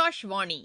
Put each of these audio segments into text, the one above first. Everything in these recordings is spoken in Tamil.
ஆகாஷ்வாணி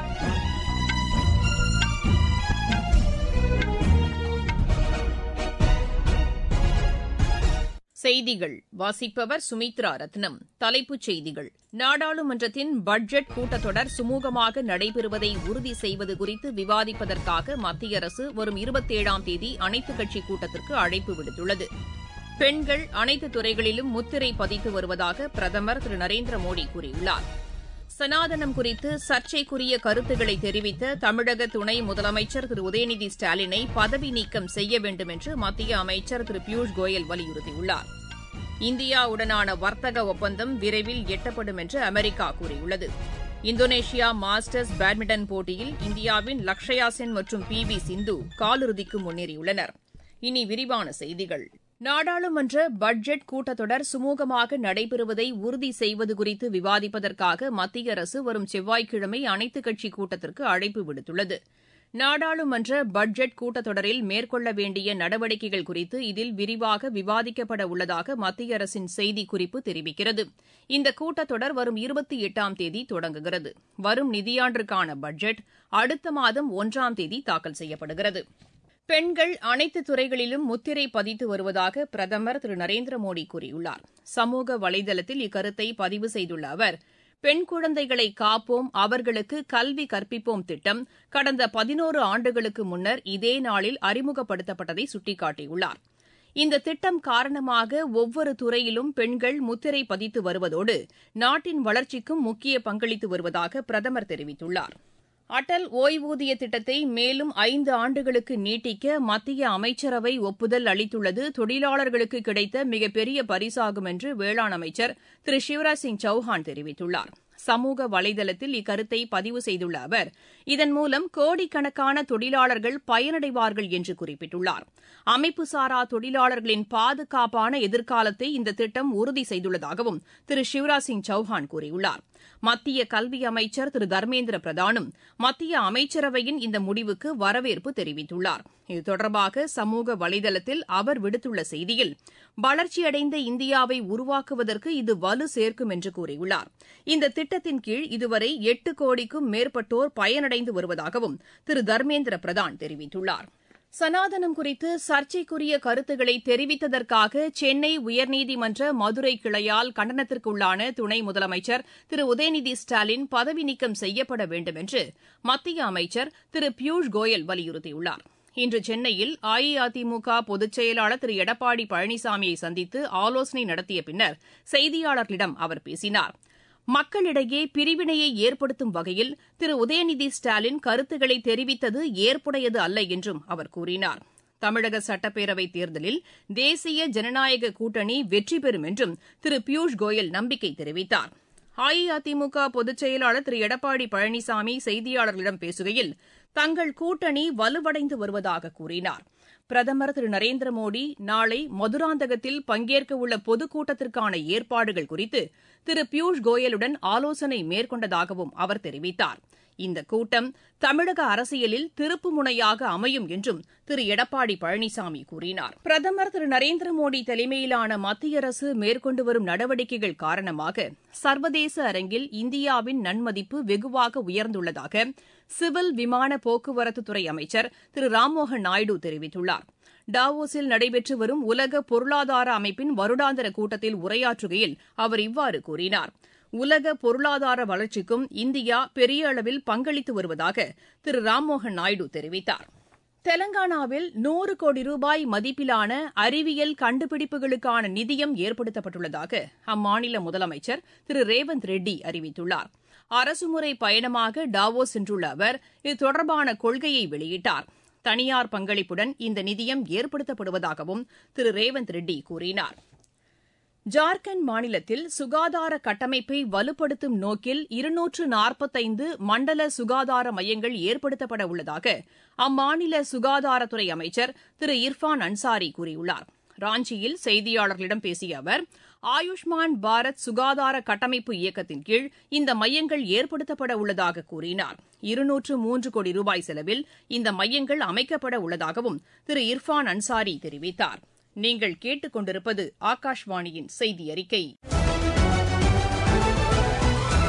செய்திகள் வாசிப்பவர் சுமித்ரா ரத்னம் தலைப்புச் செய்திகள் நாடாளுமன்றத்தின் பட்ஜெட் கூட்டத்தொடர் சுமூகமாக நடைபெறுவதை உறுதி செய்வது குறித்து விவாதிப்பதற்காக மத்திய அரசு வரும் இருபத்தேழாம் தேதி அனைத்துக் கட்சிக் கூட்டத்திற்கு அழைப்பு விடுத்துள்ளது பெண்கள் அனைத்து துறைகளிலும் முத்திரை பதித்து வருவதாக பிரதமர் திரு நரேந்திர மோடி கூறியுள்ளார் சனாதனம் குறித்து சர்ச்சைக்குரிய கருத்துக்களை தெரிவித்த தமிழக துணை முதலமைச்சர் திரு உதயநிதி ஸ்டாலினை பதவி நீக்கம் செய்ய வேண்டும் என்று மத்திய அமைச்சர் திரு பியூஷ் கோயல் வலியுறுத்தியுள்ளார் இந்தியாவுடனான வர்த்தக ஒப்பந்தம் விரைவில் எட்டப்படும் என்று அமெரிக்கா கூறியுள்ளது இந்தோனேஷியா மாஸ்டர்ஸ் பேட்மிண்டன் போட்டியில் இந்தியாவின் லக்ஷயா சென் மற்றும் பி வி சிந்து காலிறுதிக்கு முன்னேறியுள்ளனர் இனி விரிவான செய்திகள் நாடாளுமன்ற பட்ஜெட் கூட்டத்தொடர் சுமூகமாக நடைபெறுவதை உறுதி செய்வது குறித்து விவாதிப்பதற்காக மத்திய அரசு வரும் செவ்வாய்க்கிழமை அனைத்துக் கட்சி கூட்டத்திற்கு அழைப்பு விடுத்துள்ளது நாடாளுமன்ற பட்ஜெட் கூட்டத்தொடரில் மேற்கொள்ள வேண்டிய நடவடிக்கைகள் குறித்து இதில் விரிவாக விவாதிக்கப்பட உள்ளதாக மத்திய அரசின் செய்திக்குறிப்பு தெரிவிக்கிறது இந்த கூட்டத்தொடர் வரும் இருபத்தி எட்டாம் தேதி தொடங்குகிறது வரும் நிதியாண்டிற்கான பட்ஜெட் அடுத்த மாதம் ஒன்றாம் தேதி தாக்கல் செய்யப்படுகிறது பெண்கள் அனைத்து துறைகளிலும் முத்திரை பதித்து வருவதாக பிரதமர் திரு நரேந்திர மோடி கூறியுள்ளார் சமூக வலைதளத்தில் இக்கருத்தை பதிவு செய்துள்ள அவர் பெண் குழந்தைகளை காப்போம் அவர்களுக்கு கல்வி கற்பிப்போம் திட்டம் கடந்த பதினோரு ஆண்டுகளுக்கு முன்னர் இதே நாளில் அறிமுகப்படுத்தப்பட்டதை சுட்டிக்காட்டியுள்ளார் இந்த திட்டம் காரணமாக ஒவ்வொரு துறையிலும் பெண்கள் முத்திரை பதித்து வருவதோடு நாட்டின் வளர்ச்சிக்கும் முக்கிய பங்களித்து வருவதாக பிரதமர் தெரிவித்துள்ளார் அடல் ஓய்வூதிய திட்டத்தை மேலும் ஐந்து ஆண்டுகளுக்கு நீட்டிக்க மத்திய அமைச்சரவை ஒப்புதல் அளித்துள்ளது தொழிலாளர்களுக்கு கிடைத்த மிகப்பெரிய பரிசாகும் என்று வேளாண் அமைச்சர் திரு சிவராஜ் சிங் சௌஹான் தெரிவித்துள்ளார் சமூக வலைதளத்தில் இக்கருத்தை பதிவு செய்துள்ள அவர் இதன் மூலம் கோடிக்கணக்கான தொழிலாளர்கள் பயனடைவார்கள் என்று குறிப்பிட்டுள்ளார் அமைப்புசாரா தொழிலாளர்களின் பாதுகாப்பான எதிர்காலத்தை இந்த திட்டம் உறுதி செய்துள்ளதாகவும் திரு சிவராஜ் சிங் சௌஹான் கூறியுள்ளார் மத்திய கல்வி அமைச்சர் திரு தர்மேந்திர பிரதானும் மத்திய அமைச்சரவையின் இந்த முடிவுக்கு வரவேற்பு தெரிவித்துள்ளார் இது தொடர்பாக சமூக வலைதளத்தில் அவர் விடுத்துள்ள செய்தியில் வளர்ச்சியடைந்த இந்தியாவை உருவாக்குவதற்கு இது வலு சேர்க்கும் என்று கூறியுள்ளார் இந்த திட்டத்தின் கீழ் இதுவரை எட்டு கோடிக்கும் மேற்பட்டோர் பயனடைந்து வருவதாகவும் திரு தர்மேந்திர பிரதான் தெரிவித்துள்ளார் சனாதனம் குறித்து சர்ச்சைக்குரிய கருத்துக்களை தெரிவித்ததற்காக சென்னை உயர்நீதிமன்ற மதுரை கிளையால் கண்டனத்திற்குள்ளான துணை முதலமைச்சர் திரு உதயநிதி ஸ்டாலின் பதவி நீக்கம் செய்யப்பட வேண்டும் என்று மத்திய அமைச்சர் திரு பியூஷ் கோயல் வலியுறுத்தியுள்ளார் இன்று சென்னையில் அஇஅதிமுக பொதுச் செயலாளர் திரு எடப்பாடி பழனிசாமியை சந்தித்து ஆலோசனை நடத்திய பின்னர் செய்தியாளர்களிடம் அவர் பேசினார் மக்களிடையே பிரிவினையை ஏற்படுத்தும் வகையில் திரு உதயநிதி ஸ்டாலின் கருத்துக்களை தெரிவித்தது ஏற்புடையது அல்ல என்றும் அவர் கூறினார் தமிழக சட்டப்பேரவைத் தேர்தலில் தேசிய ஜனநாயக கூட்டணி வெற்றி பெறும் என்றும் திரு பியூஷ் கோயல் நம்பிக்கை தெரிவித்தார் அஇஅதிமுக பொதுச் செயலாளர் திரு எடப்பாடி பழனிசாமி செய்தியாளர்களிடம் பேசுகையில் தங்கள் கூட்டணி வலுவடைந்து வருவதாக கூறினார் பிரதமர் திரு நரேந்திர மோடி நாளை மதுராந்தகத்தில் பங்கேற்கவுள்ள பொதுக்கூட்டத்திற்கான ஏற்பாடுகள் குறித்து திரு பியூஷ் கோயலுடன் ஆலோசனை மேற்கொண்டதாகவும் அவர் தெரிவித்தார் இந்த கூட்டம் தமிழக அரசியலில் திருப்பு முனையாக அமையும் என்றும் திரு எடப்பாடி பழனிசாமி கூறினார் பிரதமர் திரு நரேந்திர மோடி தலைமையிலான மத்திய அரசு மேற்கொண்டு வரும் நடவடிக்கைகள் காரணமாக சர்வதேச அரங்கில் இந்தியாவின் நன்மதிப்பு வெகுவாக உயர்ந்துள்ளதாக சிவில் விமான போக்குவரத்துத்துறை அமைச்சர் திரு ராம்மோகன் நாயுடு தெரிவித்துள்ளார் டாவோஸில் நடைபெற்று வரும் உலக பொருளாதார அமைப்பின் வருடாந்திர கூட்டத்தில் உரையாற்றுகையில் அவர் இவ்வாறு கூறினார் உலக பொருளாதார வளர்ச்சிக்கும் இந்தியா பெரிய அளவில் பங்களித்து வருவதாக திரு ராம்மோகன் நாயுடு தெரிவித்தார் தெலங்கானாவில் நூறு கோடி ரூபாய் மதிப்பிலான அறிவியல் கண்டுபிடிப்புகளுக்கான நிதியம் ஏற்படுத்தப்பட்டுள்ளதாக அம்மாநில முதலமைச்சர் திரு ரேவந்த் ரெட்டி அறிவித்துள்ளார் அரசுமுறை பயணமாக டாவோஸ் சென்றுள்ள அவர் இது தொடர்பான கொள்கையை வெளியிட்டார் தனியார் பங்களிப்புடன் இந்த நிதியம் ஏற்படுத்தப்படுவதாகவும் திரு ரேவந்த் ரெட்டி கூறினார் ஜார்க்கண்ட் மாநிலத்தில் சுகாதார கட்டமைப்பை வலுப்படுத்தும் நோக்கில் இருநூற்று நாற்பத்தைந்து மண்டல சுகாதார மையங்கள் ஏற்படுத்தப்பட உள்ளதாக அம்மாநில சுகாதாரத்துறை அமைச்சர் திரு இர்ஃபான் அன்சாரி கூறியுள்ளார் ராஞ்சியில் செய்தியாளர்களிடம் பேசிய அவர் ஆயுஷ்மான் பாரத் சுகாதார கட்டமைப்பு இயக்கத்தின் கீழ் இந்த மையங்கள் ஏற்படுத்தப்பட உள்ளதாக கூறினார் இருநூற்று மூன்று கோடி ரூபாய் செலவில் இந்த மையங்கள் அமைக்கப்பட உள்ளதாகவும் திரு இர்ஃபான் அன்சாரி தெரிவித்தார் நீங்கள் கேட்டுக்கொண்டிருப்பது ஆகாஷ்வாணியின் செய்தி அறிக்கை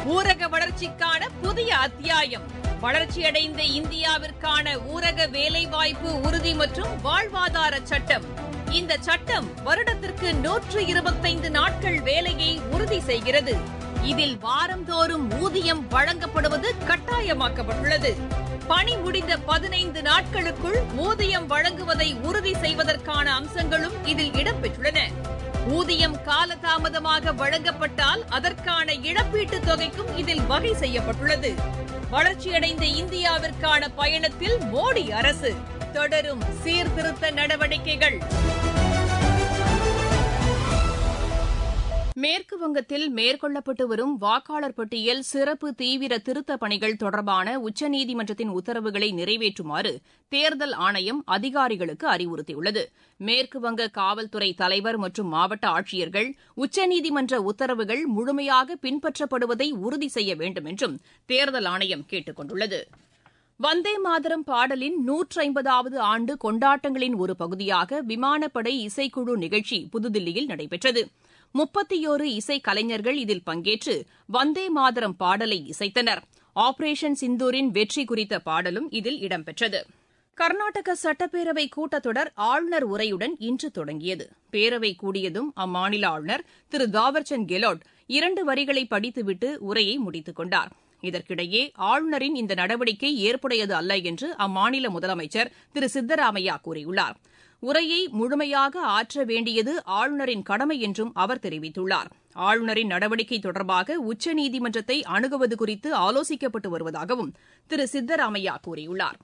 ஊரக வளர்ச்சிக்கான புதிய அத்தியாயம் வளர்ச்சியடைந்த இந்தியாவிற்கான ஊரக வேலைவாய்ப்பு உறுதி மற்றும் வாழ்வாதார சட்டம் இந்த சட்டம் வருடத்திற்கு நூற்று இருபத்தைந்து நாட்கள் வேலையை உறுதி செய்கிறது இதில் வாரந்தோறும் ஊதியம் வழங்கப்படுவது கட்டாயமாக்கப்பட்டுள்ளது பணி முடிந்த பதினைந்து நாட்களுக்குள் ஊதியம் வழங்குவதை உறுதி செய்வதற்கான அம்சங்களும் இதில் இடம்பெற்றுள்ளன ஊதியம் காலதாமதமாக வழங்கப்பட்டால் அதற்கான இழப்பீட்டுத் தொகைக்கும் இதில் வகை செய்யப்பட்டுள்ளது வளர்ச்சியடைந்த இந்தியாவிற்கான பயணத்தில் மோடி அரசு தொடரும் சீர்திருத்த நடவடிக்கைகள் மேற்கு வங்கத்தில் மேற்கொள்ளப்பட்டு வரும் வாக்காளர் பட்டியல் சிறப்பு தீவிர திருத்தப் பணிகள் தொடர்பான உச்சநீதிமன்றத்தின் உத்தரவுகளை நிறைவேற்றுமாறு தேர்தல் ஆணையம் அதிகாரிகளுக்கு அறிவுறுத்தியுள்ளது மேற்குவங்க காவல்துறை தலைவர் மற்றும் மாவட்ட ஆட்சியர்கள் உச்சநீதிமன்ற உத்தரவுகள் முழுமையாக பின்பற்றப்படுவதை உறுதி செய்ய வேண்டும் என்றும் தேர்தல் ஆணையம் கேட்டுக் கொண்டுள்ளது வந்தே மாதரம் பாடலின் நூற்றைம்பதாவது ஆண்டு கொண்டாட்டங்களின் ஒரு பகுதியாக விமானப்படை இசைக்குழு நிகழ்ச்சி புதுதில்லியில் நடைபெற்றது முப்பத்தியோரு இசை கலைஞர்கள் இதில் பங்கேற்று வந்தே மாதரம் பாடலை இசைத்தனர் ஆபரேஷன் சிந்தூரின் வெற்றி குறித்த பாடலும் இதில் இடம்பெற்றது கர்நாடக சட்டப்பேரவை கூட்டத்தொடர் ஆளுநர் உரையுடன் இன்று தொடங்கியது பேரவை கூடியதும் அம்மாநில ஆளுநர் திரு தாவர்சந்த் கெலாட் இரண்டு வரிகளை படித்துவிட்டு உரையை முடித்துக் கொண்டார் இதற்கிடையே ஆளுநரின் இந்த நடவடிக்கை ஏற்புடையது அல்ல என்று அம்மாநில முதலமைச்சர் திரு சித்தராமையா கூறியுள்ளார் உரையை முழுமையாக ஆற்ற வேண்டியது ஆளுநரின் கடமை என்றும் அவர் தெரிவித்துள்ளார் ஆளுநரின் நடவடிக்கை தொடர்பாக உச்சநீதிமன்றத்தை அணுகுவது குறித்து ஆலோசிக்கப்பட்டு வருவதாகவும் திரு சித்தராமையா கூறியுள்ளார்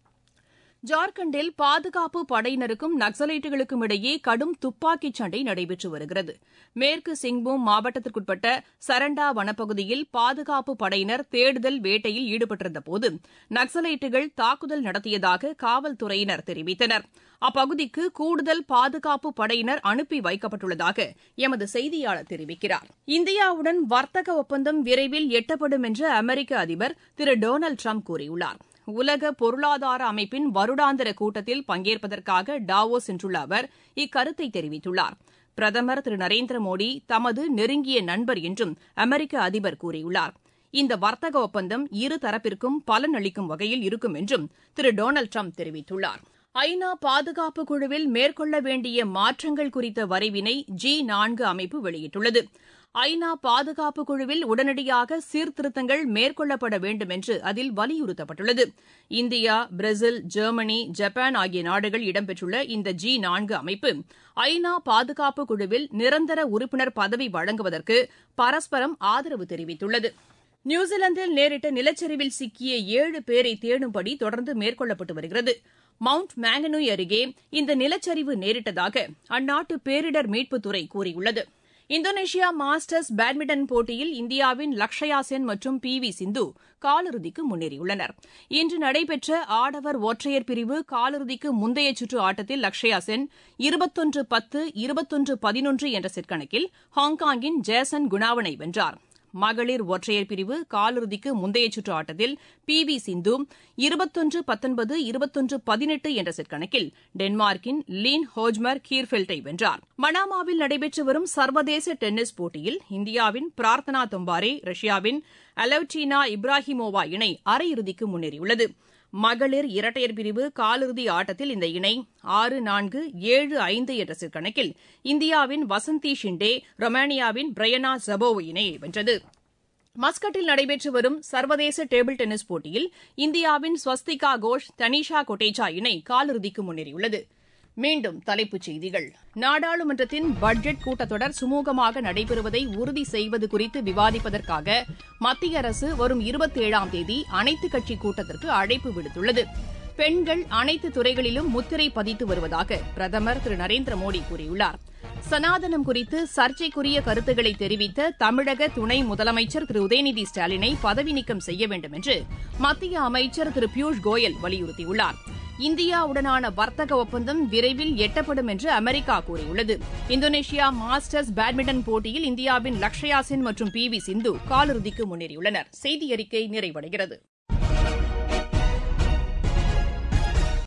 ஜார்க்கண்டில் பாதுகாப்பு படையினருக்கும் நக்சலைட்டுகளுக்கும் இடையே கடும் துப்பாக்கிச் சண்டை நடைபெற்று வருகிறது மேற்கு சிங்பூம் மாவட்டத்திற்குட்பட்ட சரண்டா வனப்பகுதியில் பாதுகாப்பு படையினர் தேடுதல் வேட்டையில் ஈடுபட்டிருந்தபோது நக்சலைட்டுகள் தாக்குதல் நடத்தியதாக காவல்துறையினர் தெரிவித்தனர் அப்பகுதிக்கு கூடுதல் பாதுகாப்பு படையினர் அனுப்பி வைக்கப்பட்டுள்ளதாக எமது செய்தியாளர் தெரிவிக்கிறார் இந்தியாவுடன் வர்த்தக ஒப்பந்தம் விரைவில் எட்டப்படும் என்று அமெரிக்க அதிபர் திரு டொனால்டு ட்ரம்ப் கூறியுள்ளார் உலக பொருளாதார அமைப்பின் வருடாந்திர கூட்டத்தில் பங்கேற்பதற்காக டாவோஸ் சென்றுள்ள அவர் இக்கருத்தை தெரிவித்துள்ளார் பிரதமர் திரு நரேந்திர மோடி தமது நெருங்கிய நண்பர் என்றும் அமெரிக்க அதிபர் கூறியுள்ளார் இந்த வர்த்தக ஒப்பந்தம் இரு தரப்பிற்கும் பலன் அளிக்கும் வகையில் இருக்கும் என்றும் திரு டொனால்டு ட்ரம்ப் தெரிவித்துள்ளார் ஐநா பாதுகாப்பு குழுவில் மேற்கொள்ள வேண்டிய மாற்றங்கள் குறித்த வரைவினை ஜி நான்கு அமைப்பு வெளியிட்டுள்ளது ஐநா பாதுகாப்பு குழுவில் உடனடியாக சீர்திருத்தங்கள் மேற்கொள்ளப்பட வேண்டும் என்று அதில் வலியுறுத்தப்பட்டுள்ளது இந்தியா பிரேசில் ஜெர்மனி ஜப்பான் ஆகிய நாடுகள் இடம்பெற்றுள்ள இந்த ஜி நான்கு அமைப்பு ஐநா பாதுகாப்பு குழுவில் நிரந்தர உறுப்பினர் பதவி வழங்குவதற்கு பரஸ்பரம் ஆதரவு தெரிவித்துள்ளது நியூசிலாந்தில் நேரிட்ட நிலச்சரிவில் சிக்கிய ஏழு பேரை தேடும்படி தொடர்ந்து மேற்கொள்ளப்பட்டு வருகிறது மவுண்ட் மேங்கனூய் அருகே இந்த நிலச்சரிவு நேரிட்டதாக அந்நாட்டு பேரிடர் மீட்புத்துறை கூறியுள்ளது இந்தோனேஷியா மாஸ்டர்ஸ் பேட்மிண்டன் போட்டியில் இந்தியாவின் லக்ஷயா சென் மற்றும் பி வி சிந்து காலிறுதிக்கு முன்னேறியுள்ளனர் இன்று நடைபெற்ற ஆடவர் ஒற்றையர் பிரிவு காலிறுதிக்கு முந்தைய சுற்று ஆட்டத்தில் லக்ஷயா சென் இருபத்தொன்று பத்து இருபத்தொன்று பதினொன்று என்ற செட் கணக்கில் ஹாங்காங்கின் ஜேசன் குணாவனை வென்றார் மகளிர் ஒற்றையர் பிரிவு காலிறுதிக்கு முந்தைய சுற்று ஆட்டத்தில் பி வி சிந்து இருபத்தொன்று பத்தொன்பது இருபத்தொன்று பதினெட்டு என்ற செட் கணக்கில் டென்மார்க்கின் லீன் ஹோஜ்மர் கீர்ஃபெல்ட்டை வென்றார் மனாமாவில் நடைபெற்று வரும் சர்வதேச டென்னிஸ் போட்டியில் இந்தியாவின் பிரார்த்தனா தொம்பாரே ரஷ்யாவின் அலவ்டீனா இப்ராஹிமோவா இணை அரையிறுதிக்கு முன்னேறியுள்ளது மகளிர் இரட்டையர் பிரிவு காலிறுதி ஆட்டத்தில் இந்த இணை ஆறு நான்கு ஏழு ஐந்து என்ற செட் கணக்கில் இந்தியாவின் வசந்தி ஷிண்டே ரொமானியாவின் பிரயனா ஜபோவ் இணையை வென்றது மஸ்கட்டில் நடைபெற்று வரும் சர்வதேச டேபிள் டென்னிஸ் போட்டியில் இந்தியாவின் ஸ்வஸ்திகா கோஷ் தனிஷா கொட்டேச்சா இணை காலிறுதிக்கு முன்னேறியுள்ளது மீண்டும் தலைப்புச் செய்திகள் நாடாளுமன்றத்தின் பட்ஜெட் கூட்டத்தொடர் சுமூகமாக நடைபெறுவதை உறுதி செய்வது குறித்து விவாதிப்பதற்காக மத்திய அரசு வரும் இருபத்தேழாம் தேதி அனைத்துக் கட்சி கூட்டத்திற்கு அழைப்பு விடுத்துள்ளது பெண்கள் அனைத்து துறைகளிலும் முத்திரை பதித்து வருவதாக பிரதமர் திரு நரேந்திர மோடி கூறியுள்ளார் சனாதனம் குறித்து சர்ச்சைக்குரிய கருத்துக்களை தெரிவித்த தமிழக துணை முதலமைச்சர் திரு உதயநிதி ஸ்டாலினை பதவி நீக்கம் செய்ய வேண்டும் என்று மத்திய அமைச்சர் திரு பியூஷ் கோயல் வலியுறுத்தியுள்ளார் இந்தியாவுடனான வர்த்தக ஒப்பந்தம் விரைவில் எட்டப்படும் என்று அமெரிக்கா கூறியுள்ளது இந்தோனேஷியா மாஸ்டர்ஸ் பேட்மிண்டன் போட்டியில் இந்தியாவின் லக்ஷயா சென் மற்றும் பி வி சிந்து காலிறுதிக்கு முன்னேறியுள்ளனர் செய்தி அறிக்கை நிறைவடைகிறது